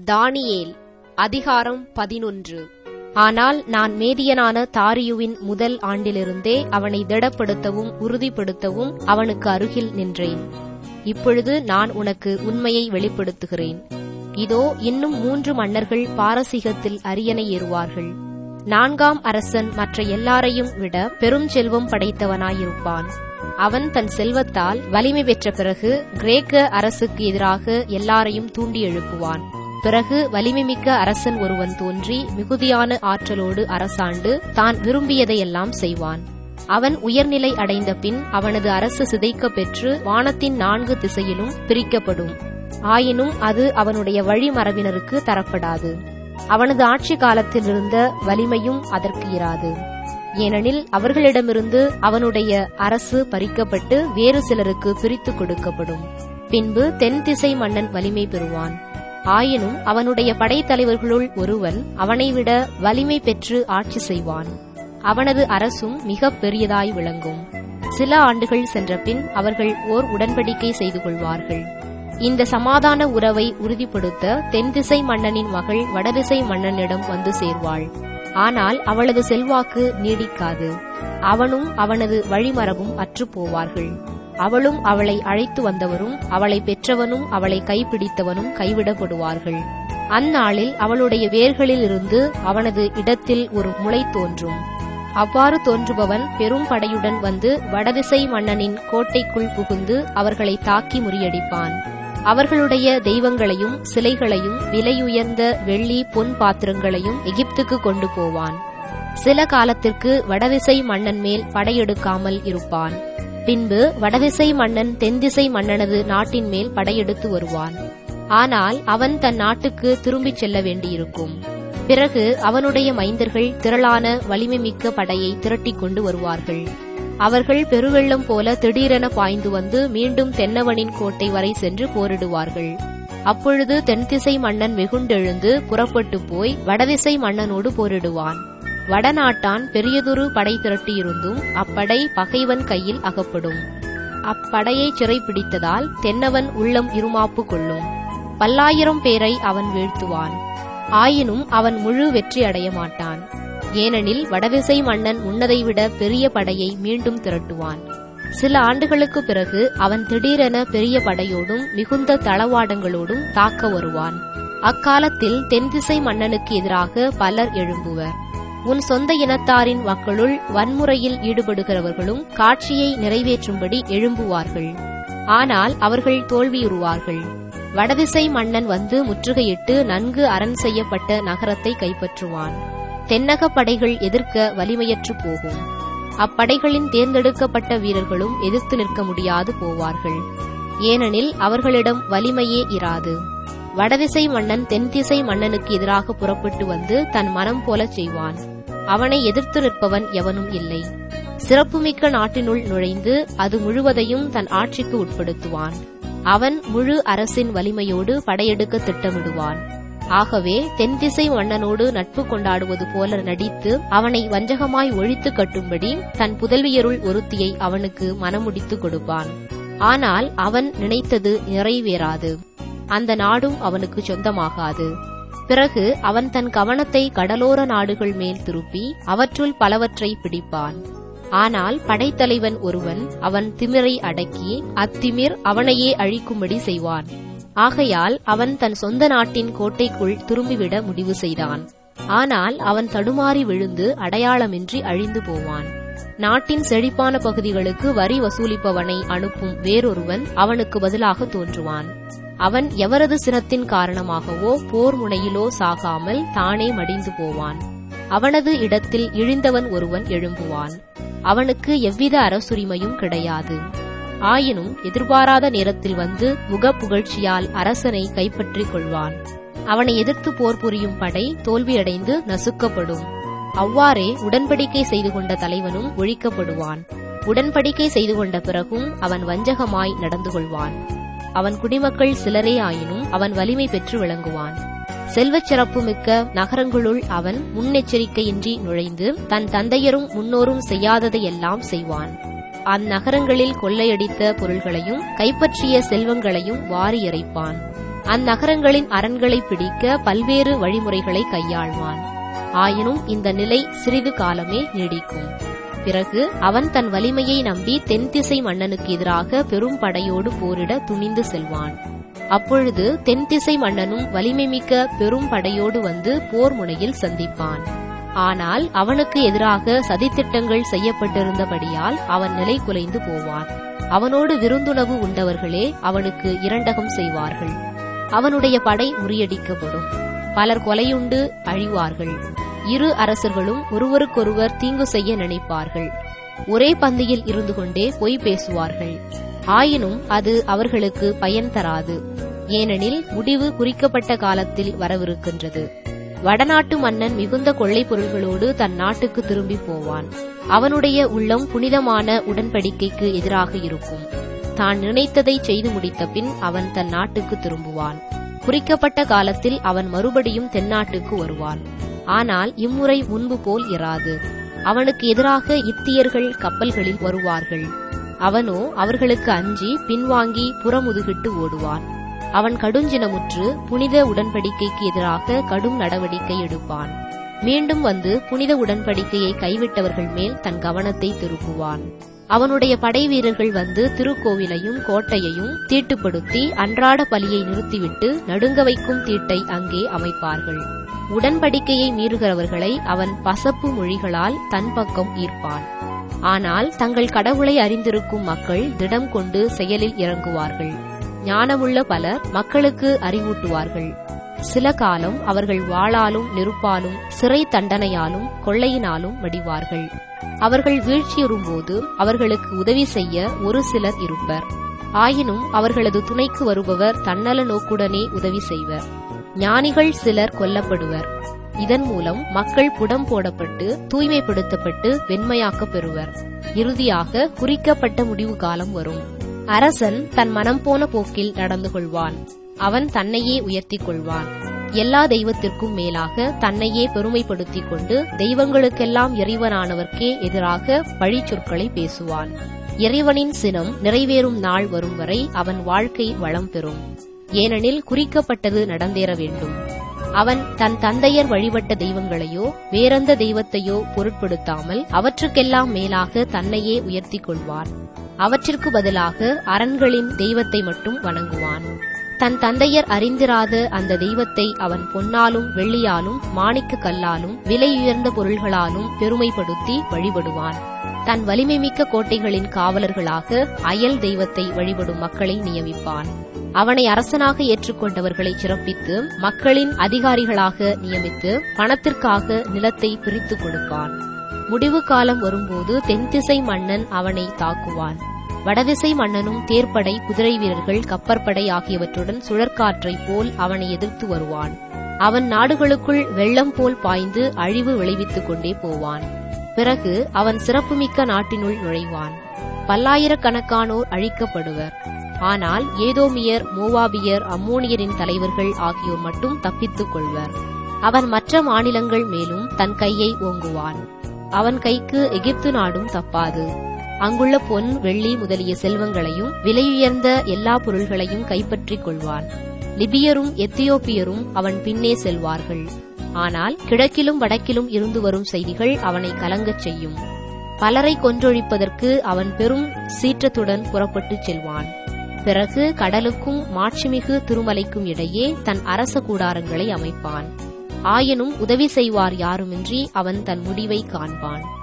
தானியேல் அதிகாரம் பதினொன்று ஆனால் நான் மேதியனான தாரியுவின் முதல் ஆண்டிலிருந்தே அவனை திடப்படுத்தவும் உறுதிப்படுத்தவும் அவனுக்கு அருகில் நின்றேன் இப்பொழுது நான் உனக்கு உண்மையை வெளிப்படுத்துகிறேன் இதோ இன்னும் மூன்று மன்னர்கள் பாரசீகத்தில் அரியணை ஏறுவார்கள் நான்காம் அரசன் மற்ற எல்லாரையும் விட பெரும் செல்வம் படைத்தவனாயிருப்பான் அவன் தன் செல்வத்தால் வலிமை பெற்ற பிறகு கிரேக்க அரசுக்கு எதிராக எல்லாரையும் தூண்டி எழுப்புவான் பிறகு வலிமைமிக்க அரசன் ஒருவன் தோன்றி மிகுதியான ஆற்றலோடு அரசாண்டு தான் விரும்பியதையெல்லாம் செய்வான் அவன் உயர்நிலை அடைந்த பின் அவனது அரசு சிதைக்க பெற்று வானத்தின் நான்கு திசையிலும் பிரிக்கப்படும் ஆயினும் அது அவனுடைய வழிமரபினருக்கு தரப்படாது அவனது ஆட்சி காலத்தில் இருந்த வலிமையும் அதற்கு இராது ஏனெனில் அவர்களிடமிருந்து அவனுடைய அரசு பறிக்கப்பட்டு வேறு சிலருக்கு பிரித்து கொடுக்கப்படும் பின்பு தென் திசை மன்னன் வலிமை பெறுவான் ஆயினும் அவனுடைய படைத்தலைவர்களுள் ஒருவன் அவனைவிட வலிமை பெற்று ஆட்சி செய்வான் அவனது அரசும் மிக பெரியதாய் விளங்கும் சில ஆண்டுகள் சென்றபின் அவர்கள் ஓர் உடன்படிக்கை செய்து கொள்வார்கள் இந்த சமாதான உறவை உறுதிப்படுத்த தென்திசை மன்னனின் மகள் வடதிசை மன்னனிடம் வந்து சேர்வாள் ஆனால் அவளது செல்வாக்கு நீடிக்காது அவனும் அவனது வழிமரபும் அற்றுப் போவார்கள் அவளும் அவளை அழைத்து வந்தவரும் அவளை பெற்றவனும் அவளை கைப்பிடித்தவனும் கைவிடப்படுவார்கள் அந்நாளில் அவளுடைய வேர்களிலிருந்து அவனது இடத்தில் ஒரு முளை தோன்றும் அவ்வாறு தோன்றுபவன் பெரும் படையுடன் வந்து வடதிசை மன்னனின் கோட்டைக்குள் புகுந்து அவர்களை தாக்கி முறியடிப்பான் அவர்களுடைய தெய்வங்களையும் சிலைகளையும் விலையுயர்ந்த வெள்ளி பொன் பாத்திரங்களையும் எகிப்துக்கு கொண்டு போவான் சில காலத்திற்கு வடதிசை மன்னன் மேல் படையெடுக்காமல் இருப்பான் பின்பு வடதிசை மன்னன் தென்திசை மன்னனது நாட்டின் மேல் படையெடுத்து வருவான் ஆனால் அவன் தன் நாட்டுக்கு திரும்பிச் செல்ல வேண்டியிருக்கும் பிறகு அவனுடைய மைந்தர்கள் திரளான வலிமைமிக்க படையை திரட்டிக் கொண்டு வருவார்கள் அவர்கள் பெருவெள்ளம் போல திடீரென பாய்ந்து வந்து மீண்டும் தென்னவனின் கோட்டை வரை சென்று போரிடுவார்கள் அப்பொழுது தென்திசை மன்னன் வெகுண்டெழுந்து புறப்பட்டு போய் வடதிசை மன்னனோடு போரிடுவான் வடநாட்டான் பெரியதொரு படை திரட்டியிருந்தும் அப்படை பகைவன் கையில் அகப்படும் அப்படையை சிறைப்பிடித்ததால் தென்னவன் உள்ளம் இருமாப்பு கொள்ளும் பல்லாயிரம் பேரை அவன் வீழ்த்துவான் ஆயினும் அவன் முழு வெற்றி அடைய மாட்டான் ஏனெனில் வடதிசை மன்னன் முன்னதை விட பெரிய படையை மீண்டும் திரட்டுவான் சில ஆண்டுகளுக்கு பிறகு அவன் திடீரென பெரிய படையோடும் மிகுந்த தளவாடங்களோடும் தாக்க வருவான் அக்காலத்தில் தென்திசை மன்னனுக்கு எதிராக பலர் எழும்புவர் உன் சொந்த இனத்தாரின் மக்களுள் வன்முறையில் ஈடுபடுகிறவர்களும் காட்சியை நிறைவேற்றும்படி எழும்புவார்கள் ஆனால் அவர்கள் தோல்வியுறுவார்கள் வடதிசை மன்னன் வந்து முற்றுகையிட்டு நன்கு அரண் செய்யப்பட்ட நகரத்தை கைப்பற்றுவான் தென்னக படைகள் எதிர்க்க வலிமையற்று போகும் அப்படைகளின் தேர்ந்தெடுக்கப்பட்ட வீரர்களும் எதிர்த்து நிற்க முடியாது போவார்கள் ஏனெனில் அவர்களிடம் வலிமையே இராது வடதிசை மன்னன் தென்திசை மன்னனுக்கு எதிராக புறப்பட்டு வந்து தன் மனம் போலச் செய்வான் அவனை எதிர்த்து நிற்பவன் எவனும் இல்லை சிறப்புமிக்க நாட்டினுள் நுழைந்து அது முழுவதையும் தன் ஆட்சிக்கு உட்படுத்துவான் அவன் முழு அரசின் வலிமையோடு படையெடுக்க திட்டமிடுவான் ஆகவே தென்திசை மன்னனோடு நட்பு கொண்டாடுவது போல நடித்து அவனை வஞ்சகமாய் ஒழித்து கட்டும்படி தன் புதல்வியருள் ஒருத்தியை அவனுக்கு மனமுடித்து கொடுப்பான் ஆனால் அவன் நினைத்தது நிறைவேறாது அந்த நாடும் அவனுக்கு சொந்தமாகாது பிறகு அவன் தன் கவனத்தை கடலோர நாடுகள் மேல் திருப்பி அவற்றுள் பலவற்றை பிடிப்பான் ஆனால் படைத்தலைவன் ஒருவன் அவன் திமிரை அடக்கி அத்திமிர் அவனையே அழிக்கும்படி செய்வான் ஆகையால் அவன் தன் சொந்த நாட்டின் கோட்டைக்குள் திரும்பிவிட முடிவு செய்தான் ஆனால் அவன் தடுமாறி விழுந்து அடையாளமின்றி அழிந்து போவான் நாட்டின் செழிப்பான பகுதிகளுக்கு வரி வசூலிப்பவனை அனுப்பும் வேறொருவன் அவனுக்கு பதிலாக தோன்றுவான் அவன் எவரது சினத்தின் காரணமாகவோ போர் முனையிலோ சாகாமல் தானே மடிந்து போவான் அவனது இடத்தில் இழிந்தவன் ஒருவன் எழும்புவான் அவனுக்கு எவ்வித அரசுரிமையும் கிடையாது ஆயினும் எதிர்பாராத நேரத்தில் வந்து முகப்புகழ்ச்சியால் அரசனை கைப்பற்றிக் கொள்வான் அவனை எதிர்த்து போர் புரியும் படை தோல்வியடைந்து நசுக்கப்படும் அவ்வாறே உடன்படிக்கை செய்து கொண்ட தலைவனும் ஒழிக்கப்படுவான் உடன்படிக்கை செய்து கொண்ட பிறகும் அவன் வஞ்சகமாய் நடந்து கொள்வான் அவன் குடிமக்கள் சிலரே ஆயினும் அவன் வலிமை பெற்று விளங்குவான் செல்வச் சிறப்புமிக்க நகரங்களுள் அவன் முன்னெச்சரிக்கையின்றி நுழைந்து தன் தந்தையரும் முன்னோரும் செய்யாததையெல்லாம் செய்வான் அந்நகரங்களில் கொள்ளையடித்த பொருள்களையும் கைப்பற்றிய செல்வங்களையும் வாரி இறைப்பான் அந்நகரங்களின் அரண்களை பிடிக்க பல்வேறு வழிமுறைகளை கையாள்வான் ஆயினும் இந்த நிலை சிறிது காலமே நீடிக்கும் பிறகு அவன் தன் வலிமையை நம்பி தென்திசை மன்னனுக்கு எதிராக பெரும் படையோடு போரிட துணிந்து செல்வான் அப்பொழுது தென்திசை மன்னனும் வலிமை மிக்க பெரும் படையோடு வந்து போர் முனையில் சந்திப்பான் ஆனால் அவனுக்கு எதிராக சதித்திட்டங்கள் செய்யப்பட்டிருந்தபடியால் அவன் நிலை குலைந்து போவான் அவனோடு விருந்துணவு உண்டவர்களே அவனுக்கு இரண்டகம் செய்வார்கள் அவனுடைய படை முறியடிக்கப்படும் பலர் கொலையுண்டு அழிவார்கள் இரு அரசர்களும் ஒருவருக்கொருவர் தீங்கு செய்ய நினைப்பார்கள் ஒரே பந்தியில் இருந்து கொண்டே பொய் பேசுவார்கள் ஆயினும் அது அவர்களுக்கு பயன் தராது ஏனெனில் முடிவு குறிக்கப்பட்ட காலத்தில் வரவிருக்கின்றது வடநாட்டு மன்னன் மிகுந்த கொள்ளைப் பொருள்களோடு தன் நாட்டுக்கு திரும்பி போவான் அவனுடைய உள்ளம் புனிதமான உடன்படிக்கைக்கு எதிராக இருக்கும் தான் நினைத்ததை செய்து முடித்த பின் அவன் தன் நாட்டுக்கு திரும்புவான் குறிக்கப்பட்ட காலத்தில் அவன் மறுபடியும் தென்னாட்டுக்கு வருவான் ஆனால் இம்முறை முன்பு போல் இராது அவனுக்கு எதிராக இத்தியர்கள் கப்பல்களில் வருவார்கள் அவனோ அவர்களுக்கு அஞ்சி பின்வாங்கி புறமுதுகிட்டு ஓடுவான் அவன் கடுஞ்சினமுற்று புனித உடன்படிக்கைக்கு எதிராக கடும் நடவடிக்கை எடுப்பான் மீண்டும் வந்து புனித உடன்படிக்கையை கைவிட்டவர்கள் மேல் தன் கவனத்தை திருப்புவான் அவனுடைய படை வீரர்கள் வந்து திருக்கோவிலையும் கோட்டையையும் தீட்டுப்படுத்தி அன்றாட பலியை நிறுத்திவிட்டு நடுங்க வைக்கும் தீட்டை அங்கே அமைப்பார்கள் உடன்படிக்கையை மீறுகிறவர்களை அவன் பசப்பு மொழிகளால் தன் பக்கம் ஈர்ப்பான் ஆனால் தங்கள் கடவுளை அறிந்திருக்கும் மக்கள் திடம் கொண்டு செயலில் இறங்குவார்கள் ஞானமுள்ள பலர் மக்களுக்கு அறிவூட்டுவார்கள் சில காலம் அவர்கள் வாளாலும் நெருப்பாலும் சிறை தண்டனையாலும் கொள்ளையினாலும் வடிவார்கள் அவர்கள் வீழ்ச்சியுறும்போது அவர்களுக்கு உதவி செய்ய ஒரு சிலர் இருப்பர் ஆயினும் அவர்களது துணைக்கு வருபவர் தன்னல நோக்குடனே உதவி செய்வர் ஞானிகள் சிலர் கொல்லப்படுவர் இதன் மூலம் மக்கள் புடம் போடப்பட்டு தூய்மைப்படுத்தப்பட்டு வெண்மையாக்கப் பெறுவர் இறுதியாக குறிக்கப்பட்ட முடிவு காலம் வரும் அரசன் தன் மனம் போன போக்கில் நடந்து கொள்வான் அவன் தன்னையே உயர்த்திக் கொள்வான் எல்லா தெய்வத்திற்கும் மேலாக தன்னையே பெருமைப்படுத்திக் கொண்டு தெய்வங்களுக்கெல்லாம் இறைவனானவர்க்கே எதிராக பழிச் சொற்களை பேசுவான் இறைவனின் சினம் நிறைவேறும் நாள் வரும் வரை அவன் வாழ்க்கை வளம் பெறும் ஏனெனில் குறிக்கப்பட்டது நடந்தேற வேண்டும் அவன் தன் தந்தையர் வழிபட்ட தெய்வங்களையோ வேறெந்த தெய்வத்தையோ பொருட்படுத்தாமல் அவற்றுக்கெல்லாம் மேலாக தன்னையே உயர்த்திக் கொள்வான் அவற்றிற்கு பதிலாக அரண்களின் தெய்வத்தை மட்டும் வணங்குவான் தன் தந்தையர் அறிந்திராத அந்த தெய்வத்தை அவன் பொன்னாலும் வெள்ளியாலும் மாணிக்க கல்லாலும் விலையுயர்ந்த பொருள்களாலும் பெருமைப்படுத்தி வழிபடுவான் தன் வலிமைமிக்க கோட்டைகளின் காவலர்களாக அயல் தெய்வத்தை வழிபடும் மக்களை நியமிப்பான் அவனை அரசனாக ஏற்றுக்கொண்டவர்களை சிறப்பித்து மக்களின் அதிகாரிகளாக நியமித்து பணத்திற்காக நிலத்தை பிரித்துக் கொடுப்பான் முடிவு காலம் வரும்போது தென்திசை மன்னன் அவனை தாக்குவான் வடதிசை மன்னனும் தேர்ப்படை குதிரை வீரர்கள் கப்பற்படை ஆகியவற்றுடன் சுழற்காற்றைப் போல் அவனை எதிர்த்து வருவான் அவன் நாடுகளுக்குள் வெள்ளம் போல் பாய்ந்து அழிவு விளைவித்துக் கொண்டே போவான் பிறகு அவன் சிறப்புமிக்க நாட்டினுள் நுழைவான் பல்லாயிரக்கணக்கானோர் அழிக்கப்படுவர் ஆனால் ஏதோமியர் மோவாபியர் அம்மோனியரின் தலைவர்கள் ஆகியோர் மட்டும் தப்பித்துக் கொள்வர் அவன் மற்ற மாநிலங்கள் மேலும் தன் கையை ஓங்குவான் அவன் கைக்கு எகிப்து நாடும் தப்பாது அங்குள்ள பொன் வெள்ளி முதலிய செல்வங்களையும் விலையுயர்ந்த எல்லா பொருள்களையும் கைப்பற்றிக் கொள்வான் லிபியரும் எத்தியோப்பியரும் அவன் பின்னே செல்வார்கள் ஆனால் கிழக்கிலும் வடக்கிலும் இருந்து வரும் செய்திகள் அவனை கலங்கச் செய்யும் பலரை கொன்றொழிப்பதற்கு அவன் பெரும் சீற்றத்துடன் புறப்பட்டுச் செல்வான் பிறகு கடலுக்கும் மாட்சிமிகு திருமலைக்கும் இடையே தன் அரச கூடாரங்களை அமைப்பான் ஆயினும் உதவி செய்வார் யாருமின்றி அவன் தன் முடிவை காண்பான்